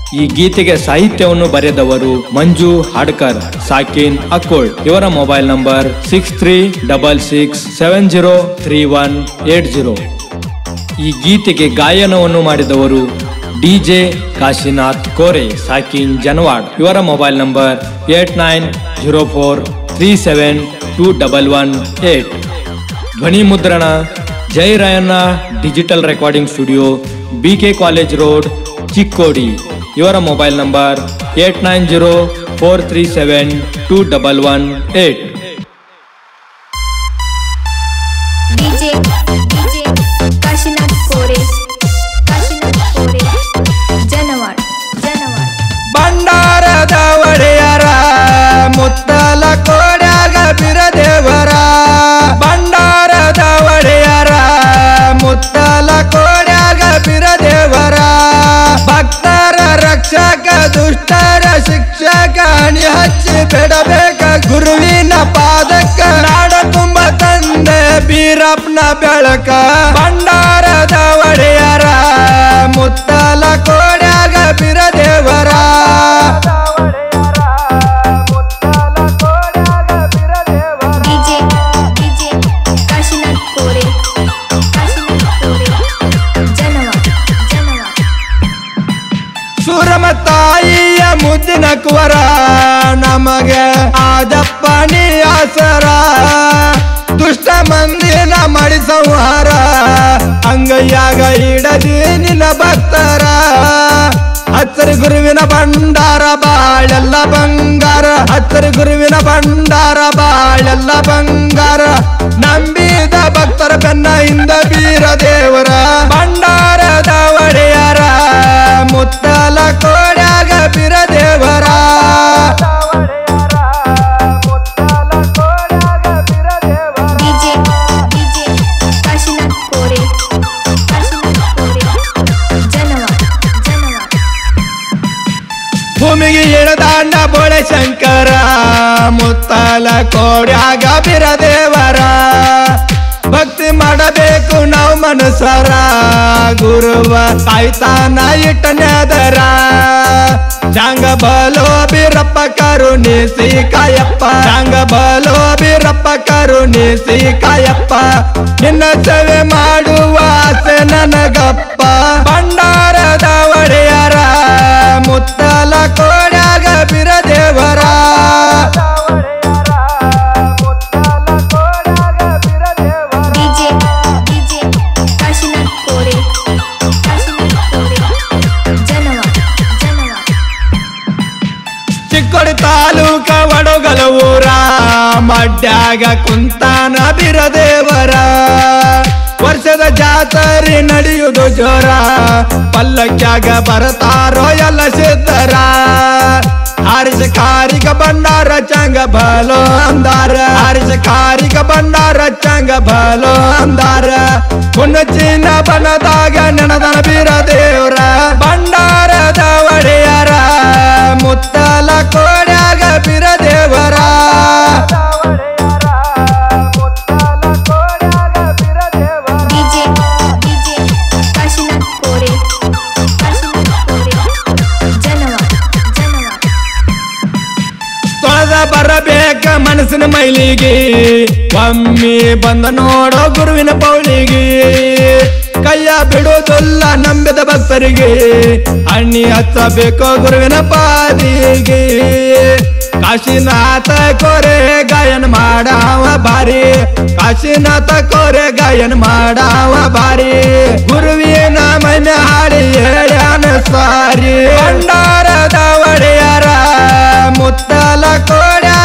ಈ ಗೀತೆಗೆ ಸಾಹಿತ್ಯವನ್ನು ಬರೆದವರು ಮಂಜು ಹಾಡ್ಕರ್ ಸಾಕಿನ್ ಅಕ್ಕೋಳ್ ಇವರ mobile number six three double six seven zero three one eight zero ಈ ಗೀತೆಗೆ ಗಾಯನವನ್ನು ಮಾಡಿದವರು ಡಿಜೆ ಕಾಶಿನಾಥ್ ಕೋರೆ ಸಾಕಿನ್ ಜನವಾಡ್ ಇವರ mobile number eight nine zero four three seven two double one eight ಧ್ವನಿ ಮುದ್ರಣ Jai Rayanna digital recording studio B K college road Chikkodi ಇವರ mobile number eight nine zero four three seven two double one eight DJ DJ Kashinath Kore Kashinath कोरे जनवाड जनवाड ಭಂಡಾರದ ಒಡೆಯರ ಮುತ್ತಲ ಕೋಡ್ಯಾಗ ಬಿರದೇವರ ಭಂಡಾರದ ಒಡೆಯರ ಮುತ್ತಲ ಕೋಡ್ಯಾಗ ಬಿರದೇವರ ಭಕ್ತರ ರಕ್ಷಕ ದುಷ್ಟರ ಶಿಕ್ಷಕ ಅಣಿ ಹಚ್ಚಿ ಬಿಡಬೇಕ ಗುರುವಿನ ಪಾದಕ್ಕ ನಾಡ ತುಂಬ ತಂದೆ ಬೀರಪ್ಪನ ಬೆಳಕ ಭಂಡಾರದ ಒಡೆಯರ ಮುತ್ತಲ ಕೋಡ್ಯಾಗ ಬಿರದೇವರ डीजे डीजे काशीनाथ कोरे काशीनाथ कोरे जनवाड जनवाड ಸುರಮ ತಾಯಿಯ ಮುದ್ದಿನ ಕುವರ ನಮಗೆ ಆದಪ್ಪ ನೀ ಆಸರ ದುಷ್ಟ ಮಂದಿನ ಮಾಡಿ ಸಂಹಾರ ಅಂಗಯ್ಯಾಗ ಇಡದಿ ನಿನ್ನ ಭಕ್ತರ ಹಚ್ಚರಿ ಗುರುವಿನ ಭಂಡಾರ ಬಾಳೆಲ್ಲ ಬಂಗಾರ ಹಚ್ಚರಿ ಗುರುವಿನ ಭಂಡಾರ ಬಾಳೆಲ್ಲ ಬಂಗಾರ ನಂಬಿದ ಭಕ್ತರ ಬೆನ್ನ ಹಿಂದ ಬೀರ ದೇವರ ಭಂಡಾರದ ಒಡೆಯರ ಮುತ್ತಲ ಕೋಡ್ಯಾಗ ಬೀರ ದೇವರ डीजे डीजे काशीनाथ कोरे काशीनाथ कोरे जनवाड जनवाड ಭೂಮಿಗೆ ಇಳದಾಂಡ ಬೋಳೆ ಶಂಕರ ಮುತ್ತಲ ಕೋಡ್ಯಾಗ ಬೀರ ದೇವರ ಭಕ್ತಿ ಮಾಡಬೇಕು ನಾವು ಮನಸರ ಗುರುವ ಕಾಯ್ತಾನ ಇಟ್ಟನೆದರ ಜಾಂಗ ಬಲೋ ಬೀರಪ್ಪ ಕರುಣಿಸಿ ಕಾಯಪ್ಪ ಜಾಂಗ ಬಲೋ ಬೀರಪ್ಪ ಕರುಣಿಸಿ ಕಾಯಪ್ಪ ನಿನ್ನ ಸೇವೆ ಮಾಡುವ ಆಸೆ ನನಗಪ್ಪ ಭಂಡಾರದ ಒಡೆಯರ ಮುತ್ತಲ ಕೋಡ್ಯಾಗ ಬಿರದೇವರ डीजे डीजे काशीनाथ कोरे काशीनाथ कोरे जनवाड जनवाड ಚಿಕ್ಕೋಡಿ ತಾಲೂಕ ವಡಗಲ ಊರ ಮಡ್ಯಾಗ ಕುಂತಾನ ಬಿರದೇವರ ವರ್ಷದ ಜಾತರಿ ನಡೆಯುವುದು ಜೋರ ಪಲ್ಲಕ್ಯಾಗ ಬರತಾರೋ ಎಲ್ಲ ಸಿದ್ಧರ ಹಾರಿಸ ಕಾರಿಗ ಬಂಡಾರ ಚಂಗ ಬಲೋ ಅಂದಾರ ಹಾರಿಸ ಕಾರಿಗ ಬಂಡಾರ ಚಂಗ ಬಲೋ ಅಂದಾರ ಪುನಚಿನ ಬನದಾಗ ನೆನದನ ಬೀರ ದೇವ್ರ ಭಂಡಾರದ ಒಡೆಯರ ಮುತ್ತಲ ಕೋಡ್ಯಾಗ ಬೀರ ದೇವರ डीजे डीजे काशीनाथ कोरे काशीनाथ कोरे जनवाड जनवाड ತೊಳೆದ ಬರಬೇಕ ಮನಸ್ಸಿನ ಮೈಲಿಗೆ ಒಮ್ಮೆ ಬಂದ ನೋಡೋ ಗುರುವಿನ ಪೌಳಿಗೆ ಕೈಯ ಬಿಡುವುದಿಲ್ಲ ನಂಬಿದ ಭಕ್ತರಿಗೆ ಅಣ್ಣಿ ಹಚ್ಚಬೇಕು ಗುರುವಿನ ಪಾದಿಗೆ ಕಾಶಿನಾಥ ಕೋರೆ ಗಾಯನ ಮಾಡಾವ ಬಾರಿ ಕಾಶಿನಾಥ ಕೋರೆ ಗಾಯನ ಮಾಡಾವ ಬಾರಿ ಗುರುವಿನ ಮನೆ ಹಾಡಿ ಹೇಳ್ಯಾನ ಸಾರಿ ಭಂಡಾರದ ಒಡೆಯರ ಮುತ್ತಲ ಕೋಡ್ಯಾಗ